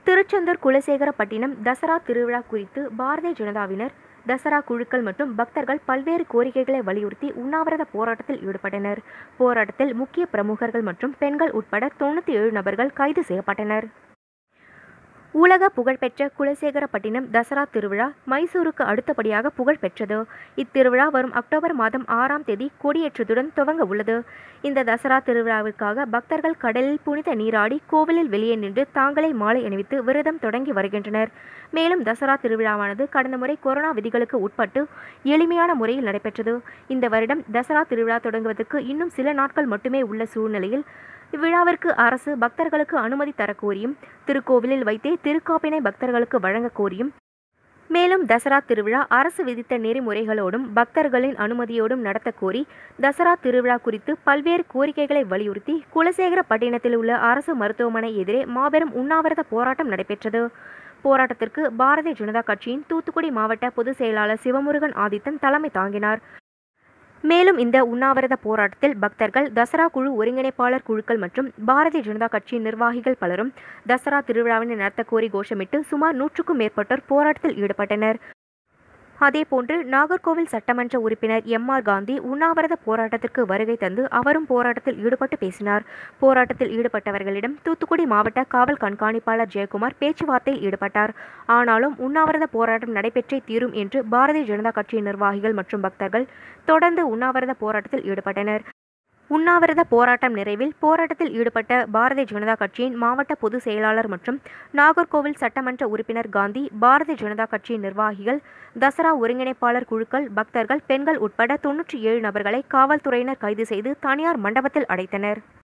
திருச்செந்தூர் குலசேகரப்பட்டினம் தசரா திருவிழா குறித்து பாரதிய ஜனதாவினர் தசரா குழுக்கள் மற்றும் பக்தர்கள் பல்வேறு கோரிக்கைகளை வலியுறுத்தி உண்ணாவிரத போராட்டத்தில் ஈடுபட்டனர் போராட்டத்தில் முக்கிய பிரமுகர்கள் மற்றும் பெண்கள் உட்பட தொண்ணூற்றி ஏழு நபர்கள் கைது செய்யப்பட்டனர் உலக புகழ்பெற்ற குலசேகரப்பட்டினம் தசரா திருவிழா மைசூருக்கு அடுத்தபடியாக புகழ் பெற்றது இத்திருவிழா வரும் அக்டோபர் மாதம் ஆறாம் தேதி கொடியேற்றத்துடன் துவங்க உள்ளது இந்த தசரா திருவிழாவிற்காக பக்தர்கள் கடலில் புனித நீராடி கோவிலில் வெளியே நின்று தாங்களே மாலை அணிவித்து விரதம் தொடங்கி வருகின்றனர் மேலும் தசரா திருவிழாவானது கடந்த முறை கொரோனா விதிகளுக்கு உட்பட்டு எளிமையான முறையில் நடைபெற்றது இந்த வருடம் தசரா திருவிழா தொடங்குவதற்கு இன்னும் சில நாட்கள் மட்டுமே உள்ள சூழ்நிலையில் இவ்விழாவிற்கு அரசு பக்தர்களுக்கு அனுமதி தரக்கோரியும் திருக்கோவிலில் வைத்தே திருக்காப்பினை பக்தர்களுக்கு வழங்க கோரியும் மேலும் தசரா திருவிழா அரசு விதித்த நெறிமுறைகளோடும் பக்தர்களின் அனுமதியோடும் நடத்த கோரி தசரா திருவிழா குறித்து பல்வேறு கோரிக்கைகளை வலியுறுத்தி குலசேகரப்பட்டினத்தில் உள்ள அரசு மருத்துவமனை எதிரே மாபெரும் உண்ணாவிரத போராட்டம் நடைபெற்றது போராட்டத்திற்கு பாரதிய ஜனதா கட்சியின் தூத்துக்குடி மாவட்ட பொதுச் செயலாளர் சிவமுருகன் ஆதித்தன் தலைமை தாங்கினார் மேலும் இந்த உண்ணாவிரத போராட்டத்தில் பக்தர்கள் தசரா குழு ஒருங்கிணைப்பாளர் குழுக்கள் மற்றும் பாரதிய ஜனதா கட்சியின் நிர்வாகிகள் பலரும் தசரா திருவிழாவினை நடத்த கோரி கோஷமிட்டு சுமார் நூற்றுக்கும் மேற்பட்டோர் போராட்டத்தில் ஈடுபட்டனர் அதேபோன்று நாகர்கோவில் சட்டமன்ற உறுப்பினர் எம் ஆர் காந்தி உண்ணாவிரத போராட்டத்திற்கு வருகை தந்து அவரும் போராட்டத்தில் ஈடுபட்டு பேசினார் போராட்டத்தில் ஈடுபட்டவர்களிடம் தூத்துக்குடி மாவட்ட காவல் கண்காணிப்பாளர் ஜெயக்குமார் பேச்சுவார்த்தையில் ஈடுபட்டார் ஆனாலும் உண்ணாவிரத போராட்டம் நடைபெற்றே தீரும் என்று பாரதிய ஜனதா கட்சியின் நிர்வாகிகள் மற்றும் பக்தர்கள் தொடர்ந்து உண்ணாவிரத போராட்டத்தில் ஈடுபட்டனர் உண்ணாவிரத போராட்டம் நிறைவில் போராட்டத்தில் ஈடுபட்ட பாரதிய ஜனதா கட்சியின் மாவட்ட பொதுச் செயலாளர் மற்றும் நாகர்கோவில் சட்டமன்ற உறுப்பினர் காந்தி பாரதிய ஜனதா கட்சியின் நிர்வாகிகள் தசரா ஒருங்கிணைப்பாளர் குழுக்கள் பக்தர்கள் பெண்கள் உட்பட தொன்னூற்றி ஏழு நபர்களை காவல்துறையினர் கைது செய்து தனியார் மண்டபத்தில் அடைத்தனர்